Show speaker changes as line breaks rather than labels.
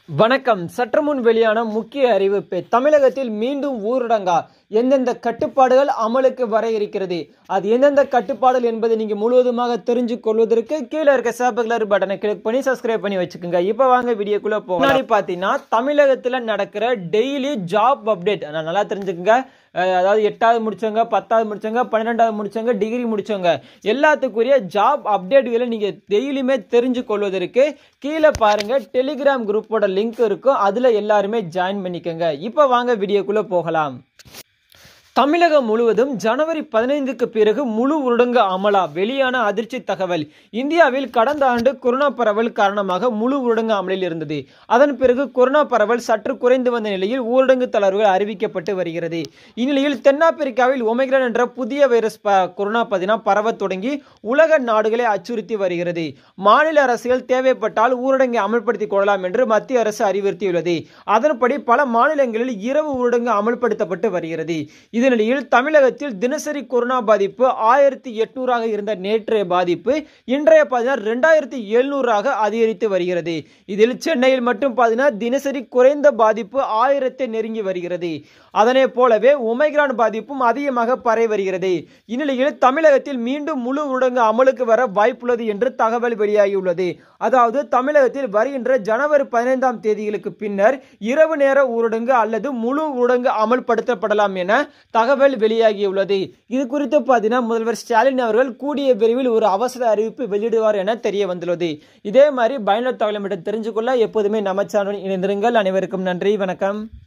வணக்கம் சற்று முன் வெளியான முக்கிய அறிவிப்பு தமிழகத்தில் மீண்டும் ஊரடங்கா எந்தெந்த கட்டுப்பாடுகள் அமலுக்கு வர இருக்கிறது அது எந்தெந்த கட்டுப்பாடுகள் என்பதை நீங்க முழுவதுமாக தெரிஞ்சு கொள்வதற்கு கீழே இருக்க சேப்ப கலர் பட்டனை கிளிக் பண்ணி சப்ஸ்கிரைப் பண்ணி வச்சுக்கோங்க இப்போ வாங்க வீடியோக்குள்ள போகலாம் முன்னாடி பார்த்தீங்கன்னா தமிழகத்தில் நடக்கிற டெய்லி ஜாப் அப்டேட் நான் நல்லா தெரிஞ்சுக்கோங்க அஹ் அதாவது எட்டாவது முடிச்சவங்க பத்தாவது முடிச்சவங்க பன்னிரெண்டாவது முடிச்சவங்க டிகிரி முடிச்சவங்க எல்லாத்துக்குரிய ஜாப் அப்டேட்டுகளை நீங்க டெய்லியுமே தெரிஞ்சு கொள்வதற்கு கீழே பாருங்க டெலிகிராம் குரூப்போட லிங்க் இருக்கும் அதுல எல்லாருமே ஜாயின் பண்ணிக்கோங்க இப்போ வாங்க வீடியோக்குள்ள போகலாம் தமிழகம் முழுவதும் ஜனவரி பதினைந்துக்கு பிறகு முழு ஊரடங்கு அமலா வெளியான அதிர்ச்சி தகவல் இந்தியாவில் கடந்த ஆண்டு கொரோனா பரவல் காரணமாக முழு ஊரடங்கு அமலில் இருந்தது அதன் பிறகு கொரோனா பரவல் சற்று குறைந்து வந்த நிலையில் ஊரடங்கு தளர்வுகள் அறிவிக்கப்பட்டு வருகிறது இந்நிலையில் தென்னாப்பிரிக்காவில் ஒமைக்ரான் என்ற புதிய வைரஸ் ப- கொரோனா பதினா பரவத் தொடங்கி உலக நாடுகளை அச்சுறுத்தி வருகிறது மாநில அரசுகள் தேவைப்பட்டால் ஊரடங்கை அமல்படுத்திக் கொள்ளலாம் என்று மத்திய அரசு அறிவுறுத்தியுள்ளது அதன்படி பல மாநிலங்களில் இரவு ஊரடங்கு அமல்படுத்தப்பட்டு வருகிறது இதனிடையில் தமிழகத்தில் தினசரி கொரோனா பாதிப்பு ஆயிரத்தி எட்நூறாக இருந்த நேற்றைய பாதிப்பு இன்றைய பார்த்தீங்கன்னா ரெண்டாயிரத்தி எழுநூறாக அதிகரித்து வருகிறது இதில் சென்னையில் மட்டும் பார்த்தீங்கன்னா தினசரி குறைந்த பாதிப்பு ஆயிரத்தை நெருங்கி வருகிறது அதனை போலவே ஒமைக்ரான் பாதிப்பும் அதிகமாக பரவி வருகிறது இந்நிலையில் தமிழகத்தில் மீண்டும் முழு ஊரடங்கு அமலுக்கு வர வாய்ப்புள்ளது என்று தகவல் வெளியாகியுள்ளது அதாவது தமிழகத்தில் வருகின்ற ஜனவரி பதினைந்தாம் தேதிகளுக்கு பின்னர் இரவு நேர ஊரடங்கு அல்லது முழு ஊரடங்கு அமல்படுத்தப்படலாம் என தகவல் வெளியாகியுள்ளது இது குறித்து பார்த்தீங்கன்னா முதல்வர் ஸ்டாலின் அவர்கள் கூடிய விரைவில் ஒரு அவசர அறிவிப்பு வெளியிடுவார் என தெரிய வந்துள்ளது இதே மாதிரி பயனுள்ள தகவலை மட்டும் தெரிஞ்சுக்கொள்ள எப்போதுமே நம்ம சேனல் இணைந்திருங்கள் அனைவருக்கும் நன்றி வணக்கம்